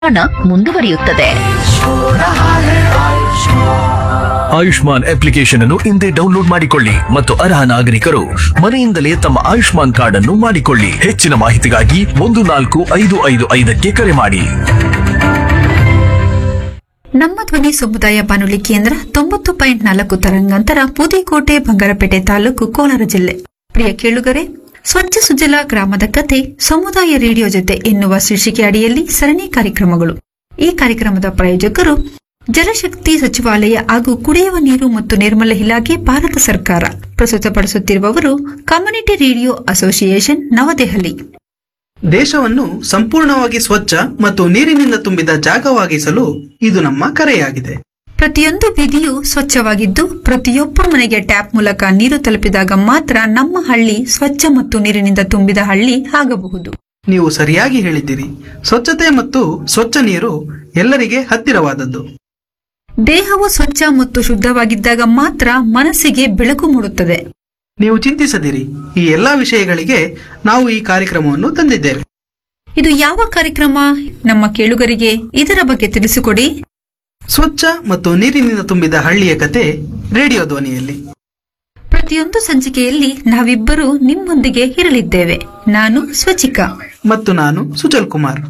ಹಣ ಮುಂದುವರಿಯುತ್ತದೆ ಆಯುಷ್ಮಾನ್ ಅಪ್ಲಿಕೇಶನ್ ಅನ್ನು ಹಿಂದೆ ಡೌನ್ಲೋಡ್ ಮಾಡಿಕೊಳ್ಳಿ ಮತ್ತು ಅರ್ಹ ನಾಗರಿಕರು ಮನೆಯಿಂದಲೇ ತಮ್ಮ ಆಯುಷ್ಮಾನ್ ಕಾರ್ಡ್ ಅನ್ನು ಮಾಡಿಕೊಳ್ಳಿ ಹೆಚ್ಚಿನ ಮಾಹಿತಿಗಾಗಿ ಒಂದು ನಾಲ್ಕು ಐದು ಐದು ಐದಕ್ಕೆ ಕರೆ ಮಾಡಿ ನಮ್ಮ ಧ್ವನಿ ಸಮುದಾಯ ಬಾನುಲಿ ಕೇಂದ್ರ ತೊಂಬತ್ತು ಪಾಯಿಂಟ್ ನಾಲ್ಕು ತರಂಗಾಂತರ ಪುದಿಕೋಟೆ ಬಂಗಾರಪೇಟೆ ತಾಲೂಕು ಕೋಲಾರ ಜಿಲ್ಲೆ ಪ್ರಿಯ ಕೇಳುಗರೆ ಸ್ವಚ್ಛ ಸುಜಲ ಗ್ರಾಮದ ಕತೆ ಸಮುದಾಯ ರೇಡಿಯೋ ಜೊತೆ ಎನ್ನುವ ಶೀರ್ಷಿಕೆ ಅಡಿಯಲ್ಲಿ ಸರಣಿ ಕಾರ್ಯಕ್ರಮಗಳು ಈ ಕಾರ್ಯಕ್ರಮದ ಪ್ರಾಯೋಜಕರು ಜಲಶಕ್ತಿ ಸಚಿವಾಲಯ ಹಾಗೂ ಕುಡಿಯುವ ನೀರು ಮತ್ತು ನಿರ್ಮಲ ಇಲಾಖೆ ಭಾರತ ಸರ್ಕಾರ ಪ್ರಸ್ತುತಪಡಿಸುತ್ತಿರುವವರು ಕಮ್ಯುನಿಟಿ ರೇಡಿಯೋ ಅಸೋಸಿಯೇಷನ್ ನವದೆಹಲಿ ದೇಶವನ್ನು ಸಂಪೂರ್ಣವಾಗಿ ಸ್ವಚ್ಛ ಮತ್ತು ನೀರಿನಿಂದ ತುಂಬಿದ ಜಾಗವಾಗಿಸಲು ಇದು ನಮ್ಮ ಕರೆಯಾಗಿದೆ ಪ್ರತಿಯೊಂದು ಬೀದಿಯೂ ಸ್ವಚ್ಛವಾಗಿದ್ದು ಪ್ರತಿಯೊಬ್ಬ ಮನೆಗೆ ಟ್ಯಾಪ್ ಮೂಲಕ ನೀರು ತಲುಪಿದಾಗ ಮಾತ್ರ ನಮ್ಮ ಹಳ್ಳಿ ಸ್ವಚ್ಛ ಮತ್ತು ನೀರಿನಿಂದ ತುಂಬಿದ ಹಳ್ಳಿ ಆಗಬಹುದು ನೀವು ಸರಿಯಾಗಿ ಹೇಳಿದ್ದೀರಿ ಸ್ವಚ್ಛತೆ ಮತ್ತು ಸ್ವಚ್ಛ ನೀರು ಎಲ್ಲರಿಗೆ ಹತ್ತಿರವಾದದ್ದು ದೇಹವು ಸ್ವಚ್ಛ ಮತ್ತು ಶುದ್ಧವಾಗಿದ್ದಾಗ ಮಾತ್ರ ಮನಸ್ಸಿಗೆ ಬೆಳಕು ಮೂಡುತ್ತದೆ ನೀವು ಚಿಂತಿಸದಿರಿ ಈ ಎಲ್ಲಾ ವಿಷಯಗಳಿಗೆ ನಾವು ಈ ಕಾರ್ಯಕ್ರಮವನ್ನು ತಂದಿದ್ದೇವೆ ಇದು ಯಾವ ಕಾರ್ಯಕ್ರಮ ನಮ್ಮ ಕೇಳುಗರಿಗೆ ಇದರ ಬಗ್ಗೆ ತಿಳಿಸಿಕೊಡಿ ಸ್ವಚ್ಛ ಮತ್ತು ನೀರಿನಿಂದ ತುಂಬಿದ ಹಳ್ಳಿಯ ಕತೆ ರೇಡಿಯೋ ಧ್ವನಿಯಲ್ಲಿ ಪ್ರತಿಯೊಂದು ಸಂಚಿಕೆಯಲ್ಲಿ ನಾವಿಬ್ಬರು ನಿಮ್ಮೊಂದಿಗೆ ಇರಲಿದ್ದೇವೆ ನಾನು ಸ್ವಚಿಕಾ ಮತ್ತು ನಾನು ಸುಜಲ್ ಕುಮಾರ್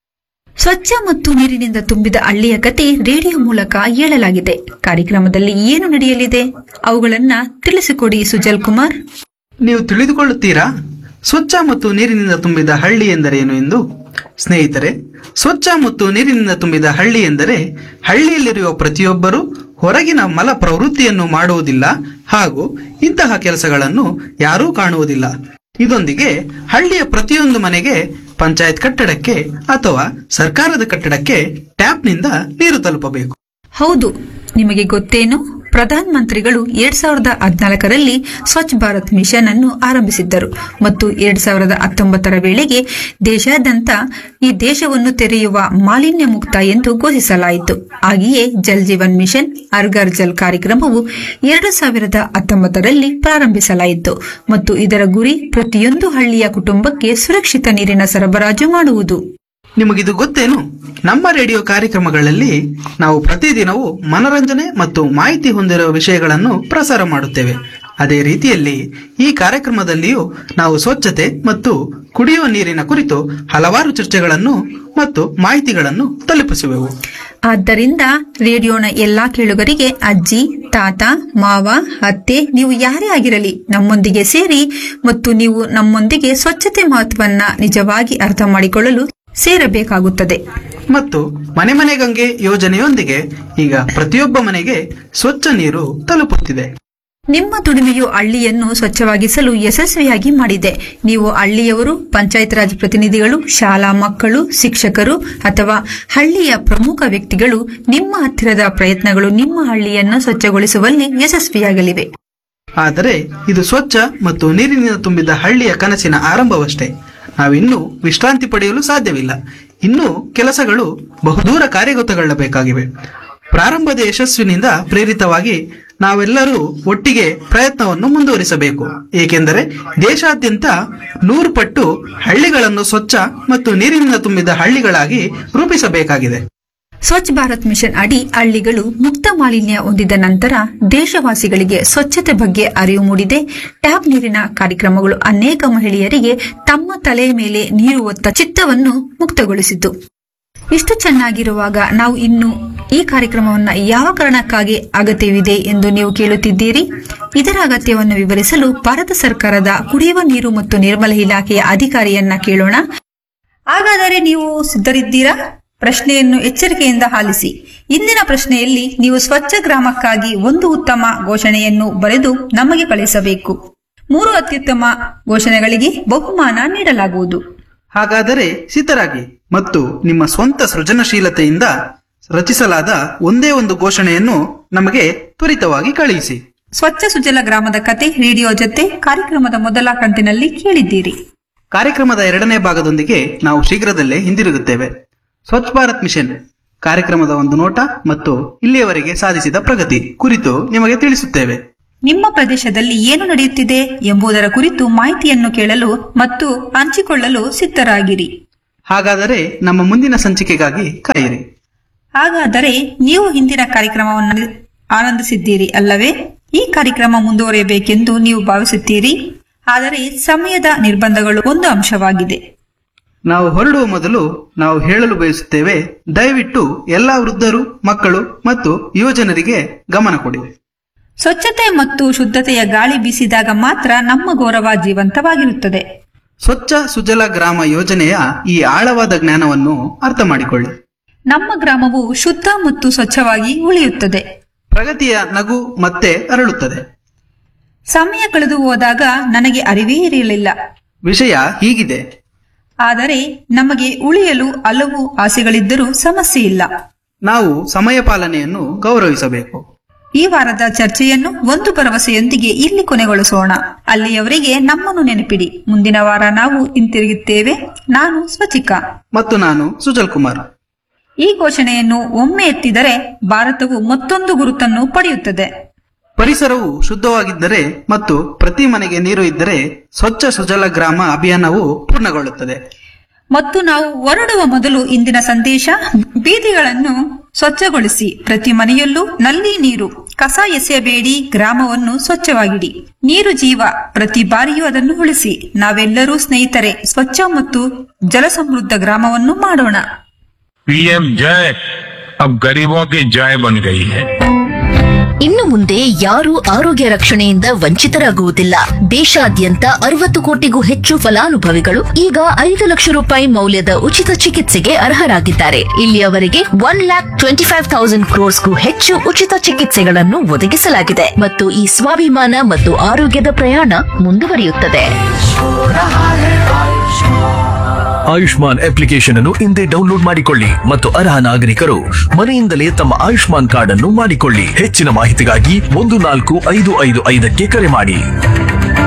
ಸ್ವಚ್ಛ ಮತ್ತು ನೀರಿನಿಂದ ತುಂಬಿದ ಹಳ್ಳಿಯ ಕತೆ ರೇಡಿಯೋ ಮೂಲಕ ಹೇಳಲಾಗಿದೆ ಕಾರ್ಯಕ್ರಮದಲ್ಲಿ ಏನು ನಡೆಯಲಿದೆ ಅವುಗಳನ್ನ ತಿಳಿಸಿಕೊಡಿ ಸುಜಲ್ ಕುಮಾರ್ ನೀವು ತಿಳಿದುಕೊಳ್ಳುತ್ತೀರಾ ಸ್ವಚ್ಛ ಮತ್ತು ನೀರಿನಿಂದ ತುಂಬಿದ ಹಳ್ಳಿ ಎಂದರೇನು ಎಂದು ಸ್ನೇಹಿತರೆ ಸ್ವಚ್ಛ ಮತ್ತು ನೀರಿನಿಂದ ತುಂಬಿದ ಹಳ್ಳಿ ಎಂದರೆ ಹಳ್ಳಿಯಲ್ಲಿರುವ ಪ್ರತಿಯೊಬ್ಬರೂ ಹೊರಗಿನ ಮಲ ಪ್ರವೃತ್ತಿಯನ್ನು ಮಾಡುವುದಿಲ್ಲ ಹಾಗೂ ಇಂತಹ ಕೆಲಸಗಳನ್ನು ಯಾರೂ ಕಾಣುವುದಿಲ್ಲ ಇದೊಂದಿಗೆ ಹಳ್ಳಿಯ ಪ್ರತಿಯೊಂದು ಮನೆಗೆ ಪಂಚಾಯತ್ ಕಟ್ಟಡಕ್ಕೆ ಅಥವಾ ಸರ್ಕಾರದ ಕಟ್ಟಡಕ್ಕೆ ಟ್ಯಾಪ್ನಿಂದ ನೀರು ತಲುಪಬೇಕು ಹೌದು ನಿಮಗೆ ಗೊತ್ತೇನು ಪ್ರಧಾನ ಮಂತ್ರಿಗಳು ಎರಡ್ ಸಾವಿರದ ಹದಿನಾಲ್ಕರಲ್ಲಿ ಸ್ವಚ್ಛ ಭಾರತ್ ಮಿಷನ್ ಅನ್ನು ಆರಂಭಿಸಿದ್ದರು ಮತ್ತು ಎರಡ್ ಸಾವಿರದ ಹತ್ತೊಂಬತ್ತರ ವೇಳೆಗೆ ದೇಶಾದ್ಯಂತ ಈ ದೇಶವನ್ನು ತೆರೆಯುವ ಮಾಲಿನ್ಯ ಮುಕ್ತ ಎಂದು ಘೋಷಿಸಲಾಯಿತು ಹಾಗೆಯೇ ಜಲ್ ಜೀವನ್ ಮಿಷನ್ ಅರ್ಗರ್ ಜಲ್ ಕಾರ್ಯಕ್ರಮವು ಎರಡು ಸಾವಿರದ ಹತ್ತೊಂಬತ್ತರಲ್ಲಿ ಪ್ರಾರಂಭಿಸಲಾಯಿತು ಮತ್ತು ಇದರ ಗುರಿ ಪ್ರತಿಯೊಂದು ಹಳ್ಳಿಯ ಕುಟುಂಬಕ್ಕೆ ಸುರಕ್ಷಿತ ನೀರಿನ ಸರಬರಾಜು ಮಾಡುವುದು ನಿಮಗಿದು ಗೊತ್ತೇನು ನಮ್ಮ ರೇಡಿಯೋ ಕಾರ್ಯಕ್ರಮಗಳಲ್ಲಿ ನಾವು ಪ್ರತಿದಿನವೂ ಮನರಂಜನೆ ಮತ್ತು ಮಾಹಿತಿ ಹೊಂದಿರುವ ವಿಷಯಗಳನ್ನು ಪ್ರಸಾರ ಮಾಡುತ್ತೇವೆ ಅದೇ ರೀತಿಯಲ್ಲಿ ಈ ಕಾರ್ಯಕ್ರಮದಲ್ಲಿಯೂ ನಾವು ಸ್ವಚ್ಛತೆ ಮತ್ತು ಕುಡಿಯುವ ನೀರಿನ ಕುರಿತು ಹಲವಾರು ಚರ್ಚೆಗಳನ್ನು ಮತ್ತು ಮಾಹಿತಿಗಳನ್ನು ತಲುಪಿಸುವೆವು ಆದ್ದರಿಂದ ರೇಡಿಯೋನ ಎಲ್ಲಾ ಕೇಳುಗರಿಗೆ ಅಜ್ಜಿ ತಾತ ಮಾವ ಅತ್ತೆ ನೀವು ಯಾರೇ ಆಗಿರಲಿ ನಮ್ಮೊಂದಿಗೆ ಸೇರಿ ಮತ್ತು ನೀವು ನಮ್ಮೊಂದಿಗೆ ಸ್ವಚ್ಛತೆ ಮಹತ್ವನ್ನ ನಿಜವಾಗಿ ಅರ್ಥ ಮಾಡಿಕೊಳ್ಳಲು ಸೇರಬೇಕಾಗುತ್ತದೆ ಮತ್ತು ಮನೆ ಮನೆ ಗಂಗೆ ಯೋಜನೆಯೊಂದಿಗೆ ಈಗ ಪ್ರತಿಯೊಬ್ಬ ಮನೆಗೆ ಸ್ವಚ್ಛ ನೀರು ತಲುಪುತ್ತಿದೆ ನಿಮ್ಮ ದುಡಿಮೆಯು ಹಳ್ಳಿಯನ್ನು ಸ್ವಚ್ಛವಾಗಿಸಲು ಯಶಸ್ವಿಯಾಗಿ ಮಾಡಿದೆ ನೀವು ಹಳ್ಳಿಯವರು ಪಂಚಾಯತ್ ರಾಜ್ ಪ್ರತಿನಿಧಿಗಳು ಶಾಲಾ ಮಕ್ಕಳು ಶಿಕ್ಷಕರು ಅಥವಾ ಹಳ್ಳಿಯ ಪ್ರಮುಖ ವ್ಯಕ್ತಿಗಳು ನಿಮ್ಮ ಹತ್ತಿರದ ಪ್ರಯತ್ನಗಳು ನಿಮ್ಮ ಹಳ್ಳಿಯನ್ನು ಸ್ವಚ್ಛಗೊಳಿಸುವಲ್ಲಿ ಯಶಸ್ವಿಯಾಗಲಿವೆ ಆದರೆ ಇದು ಸ್ವಚ್ಛ ಮತ್ತು ನೀರಿನಿಂದ ತುಂಬಿದ ಹಳ್ಳಿಯ ಕನಸಿನ ಆರಂಭವಷ್ಟೇ ನಾವಿನ್ನೂ ವಿಶ್ರಾಂತಿ ಪಡೆಯಲು ಸಾಧ್ಯವಿಲ್ಲ ಇನ್ನೂ ಕೆಲಸಗಳು ಬಹುದೂರ ಕಾರ್ಯಗತಗೊಳ್ಳಬೇಕಾಗಿವೆ ಪ್ರಾರಂಭದ ಯಶಸ್ವಿನಿಂದ ಪ್ರೇರಿತವಾಗಿ ನಾವೆಲ್ಲರೂ ಒಟ್ಟಿಗೆ ಪ್ರಯತ್ನವನ್ನು ಮುಂದುವರಿಸಬೇಕು ಏಕೆಂದರೆ ದೇಶಾದ್ಯಂತ ನೂರು ಪಟ್ಟು ಹಳ್ಳಿಗಳನ್ನು ಸ್ವಚ್ಛ ಮತ್ತು ನೀರಿನಿಂದ ತುಂಬಿದ ಹಳ್ಳಿಗಳಾಗಿ ರೂಪಿಸಬೇಕಾಗಿದೆ ಸ್ವಚ್ಛ ಭಾರತ್ ಮಿಷನ್ ಅಡಿ ಹಳ್ಳಿಗಳು ಮುಕ್ತ ಮಾಲಿನ್ಯ ಹೊಂದಿದ ನಂತರ ದೇಶವಾಸಿಗಳಿಗೆ ಸ್ವಚ್ಛತೆ ಬಗ್ಗೆ ಅರಿವು ಮೂಡಿದೆ ಟ್ಯಾಪ್ ನೀರಿನ ಕಾರ್ಯಕ್ರಮಗಳು ಅನೇಕ ಮಹಿಳೆಯರಿಗೆ ತಮ್ಮ ತಲೆಯ ಮೇಲೆ ನೀರು ಹೊತ್ತ ಚಿತ್ತವನ್ನು ಮುಕ್ತಗೊಳಿಸಿತು ಇಷ್ಟು ಚೆನ್ನಾಗಿರುವಾಗ ನಾವು ಇನ್ನು ಈ ಕಾರ್ಯಕ್ರಮವನ್ನ ಯಾವ ಕಾರಣಕ್ಕಾಗಿ ಅಗತ್ಯವಿದೆ ಎಂದು ನೀವು ಕೇಳುತ್ತಿದ್ದೀರಿ ಇದರ ಅಗತ್ಯವನ್ನು ವಿವರಿಸಲು ಭಾರತ ಸರ್ಕಾರದ ಕುಡಿಯುವ ನೀರು ಮತ್ತು ನಿರ್ಮಲ ಇಲಾಖೆಯ ಅಧಿಕಾರಿಯನ್ನ ಕೇಳೋಣ ಹಾಗಾದರೆ ನೀವು ಸಿದ್ಧರಿದ್ದೀರಾ ಪ್ರಶ್ನೆಯನ್ನು ಎಚ್ಚರಿಕೆಯಿಂದ ಆಲಿಸಿ ಇಂದಿನ ಪ್ರಶ್ನೆಯಲ್ಲಿ ನೀವು ಸ್ವಚ್ಛ ಗ್ರಾಮಕ್ಕಾಗಿ ಒಂದು ಉತ್ತಮ ಘೋಷಣೆಯನ್ನು ಬರೆದು ನಮಗೆ ಕಳಿಸಬೇಕು ಮೂರು ಅತ್ಯುತ್ತಮ ಘೋಷಣೆಗಳಿಗೆ ಬಹುಮಾನ ನೀಡಲಾಗುವುದು ಹಾಗಾದರೆ ಸಿದ್ಧರಾಗಿ ಮತ್ತು ನಿಮ್ಮ ಸ್ವಂತ ಸೃಜನಶೀಲತೆಯಿಂದ ರಚಿಸಲಾದ ಒಂದೇ ಒಂದು ಘೋಷಣೆಯನ್ನು ನಮಗೆ ತ್ವರಿತವಾಗಿ ಕಳುಹಿಸಿ ಸ್ವಚ್ಛ ಸುಜಲ ಗ್ರಾಮದ ಕತೆ ರೇಡಿಯೋ ಜೊತೆ ಕಾರ್ಯಕ್ರಮದ ಮೊದಲ ಕಂತಿನಲ್ಲಿ ಕೇಳಿದ್ದೀರಿ ಕಾರ್ಯಕ್ರಮದ ಎರಡನೇ ಭಾಗದೊಂದಿಗೆ ನಾವು ಶೀಘ್ರದಲ್ಲೇ ಹಿಂದಿರುಗುತ್ತೇವೆ ಸ್ವಚ್ಛ ಭಾರತ್ ಮಿಷನ್ ಕಾರ್ಯಕ್ರಮದ ಒಂದು ನೋಟ ಮತ್ತು ಇಲ್ಲಿಯವರೆಗೆ ಸಾಧಿಸಿದ ಪ್ರಗತಿ ಕುರಿತು ನಿಮಗೆ ತಿಳಿಸುತ್ತೇವೆ ನಿಮ್ಮ ಪ್ರದೇಶದಲ್ಲಿ ಏನು ನಡೆಯುತ್ತಿದೆ ಎಂಬುದರ ಕುರಿತು ಮಾಹಿತಿಯನ್ನು ಕೇಳಲು ಮತ್ತು ಹಂಚಿಕೊಳ್ಳಲು ಸಿದ್ಧರಾಗಿರಿ ಹಾಗಾದರೆ ನಮ್ಮ ಮುಂದಿನ ಸಂಚಿಕೆಗಾಗಿ ಕಾಯಿರಿ ಹಾಗಾದರೆ ನೀವು ಹಿಂದಿನ ಕಾರ್ಯಕ್ರಮವನ್ನು ಆನಂದಿಸಿದ್ದೀರಿ ಅಲ್ಲವೇ ಈ ಕಾರ್ಯಕ್ರಮ ಮುಂದುವರಿಯಬೇಕೆಂದು ನೀವು ಭಾವಿಸುತ್ತೀರಿ ಆದರೆ ಸಮಯದ ನಿರ್ಬಂಧಗಳು ಒಂದು ಅಂಶವಾಗಿದೆ ನಾವು ಹೊರಡುವ ಮೊದಲು ನಾವು ಹೇಳಲು ಬಯಸುತ್ತೇವೆ ದಯವಿಟ್ಟು ಎಲ್ಲಾ ವೃದ್ಧರು ಮಕ್ಕಳು ಮತ್ತು ಯುವಜನರಿಗೆ ಗಮನ ಕೊಡಿ ಸ್ವಚ್ಛತೆ ಮತ್ತು ಶುದ್ಧತೆಯ ಗಾಳಿ ಬೀಸಿದಾಗ ಮಾತ್ರ ನಮ್ಮ ಗೌರವ ಜೀವಂತವಾಗಿರುತ್ತದೆ ಸ್ವಚ್ಛ ಸುಜಲ ಗ್ರಾಮ ಯೋಜನೆಯ ಈ ಆಳವಾದ ಜ್ಞಾನವನ್ನು ಅರ್ಥ ಮಾಡಿಕೊಳ್ಳಿ ನಮ್ಮ ಗ್ರಾಮವು ಶುದ್ಧ ಮತ್ತು ಸ್ವಚ್ಛವಾಗಿ ಉಳಿಯುತ್ತದೆ ಪ್ರಗತಿಯ ನಗು ಮತ್ತೆ ಅರಳುತ್ತದೆ ಸಮಯ ಕಳೆದು ಹೋದಾಗ ನನಗೆ ಅರಿವೇ ಇರಲಿಲ್ಲ ವಿಷಯ ಹೀಗಿದೆ ಆದರೆ ನಮಗೆ ಉಳಿಯಲು ಹಲವು ಆಸೆಗಳಿದ್ದರೂ ಸಮಸ್ಯೆ ಇಲ್ಲ ನಾವು ಸಮಯ ಪಾಲನೆಯನ್ನು ಗೌರವಿಸಬೇಕು ಈ ವಾರದ ಚರ್ಚೆಯನ್ನು ಒಂದು ಭರವಸೆಯೊಂದಿಗೆ ಇಲ್ಲಿ ಕೊನೆಗೊಳಿಸೋಣ ಅಲ್ಲಿಯವರೆಗೆ ನಮ್ಮನ್ನು ನೆನಪಿಡಿ ಮುಂದಿನ ವಾರ ನಾವು ಹಿಂತಿರುಗುತ್ತೇವೆ ನಾನು ಸ್ವಚಿಕಾ ಮತ್ತು ನಾನು ಸುಜಲ್ ಕುಮಾರ್ ಈ ಘೋಷಣೆಯನ್ನು ಒಮ್ಮೆ ಎತ್ತಿದರೆ ಭಾರತವು ಮತ್ತೊಂದು ಗುರುತನ್ನು ಪಡೆಯುತ್ತದೆ ಪರಿಸರವು ಶುದ್ಧವಾಗಿದ್ದರೆ ಮತ್ತು ಪ್ರತಿ ಮನೆಗೆ ನೀರು ಇದ್ದರೆ ಸ್ವಚ್ಛ ಸುಜಲ ಗ್ರಾಮ ಅಭಿಯಾನವು ಪೂರ್ಣಗೊಳ್ಳುತ್ತದೆ ಮತ್ತು ನಾವು ಹೊರಡುವ ಮೊದಲು ಇಂದಿನ ಸಂದೇಶ ಬೀದಿಗಳನ್ನು ಸ್ವಚ್ಛಗೊಳಿಸಿ ಪ್ರತಿ ಮನೆಯಲ್ಲೂ ನಲ್ಲಿ ನೀರು ಕಸ ಎಸೆಯಬೇಡಿ ಗ್ರಾಮವನ್ನು ಸ್ವಚ್ಛವಾಗಿಡಿ ನೀರು ಜೀವ ಪ್ರತಿ ಬಾರಿಯೂ ಅದನ್ನು ಉಳಿಸಿ ನಾವೆಲ್ಲರೂ ಸ್ನೇಹಿತರೆ ಸ್ವಚ್ಛ ಮತ್ತು ಜಲಸಮೃದ್ಧ ಗ್ರಾಮವನ್ನು ಮಾಡೋಣ पीएम जय अब गरीबों की जय बन गई है ಇನ್ನು ಮುಂದೆ ಯಾರೂ ಆರೋಗ್ಯ ರಕ್ಷಣೆಯಿಂದ ವಂಚಿತರಾಗುವುದಿಲ್ಲ ದೇಶಾದ್ಯಂತ ಅರವತ್ತು ಕೋಟಿಗೂ ಹೆಚ್ಚು ಫಲಾನುಭವಿಗಳು ಈಗ ಐದು ಲಕ್ಷ ರೂಪಾಯಿ ಮೌಲ್ಯದ ಉಚಿತ ಚಿಕಿತ್ಸೆಗೆ ಅರ್ಹರಾಗಿದ್ದಾರೆ ಇಲ್ಲಿಯವರೆಗೆ one lakh twenty five thousand ಕ್ರೋರ್ಸ್ಗೂ ಹೆಚ್ಚು ಉಚಿತ ಚಿಕಿತ್ಸೆಗಳನ್ನು ಒದಗಿಸಲಾಗಿದೆ ಮತ್ತು ಈ ಸ್ವಾಭಿಮಾನ ಮತ್ತು ಆರೋಗ್ಯದ ಪ್ರಯಾಣ ಮುಂದುವರಿಯುತ್ತದೆ ಆಯುಷ್ಮಾನ್ ಅಪ್ಲಿಕೇಶನ್ ಅನ್ನು ಹಿಂದೆ ಡೌನ್ಲೋಡ್ ಮಾಡಿಕೊಳ್ಳಿ ಮತ್ತು ಅರ್ಹ ನಾಗರಿಕರು ಮನೆಯಿಂದಲೇ ತಮ್ಮ ಆಯುಷ್ಮಾನ್ ಕಾರ್ಡ್ ಅನ್ನು ಮಾಡಿಕೊಳ್ಳಿ ಹೆಚ್ಚಿನ ಮಾಹಿತಿಗಾಗಿ ಒಂದು ನಾಲ್ಕು ಐದು ಐದು ಐದಕ್ಕೆ ಕರೆ ಮಾಡಿ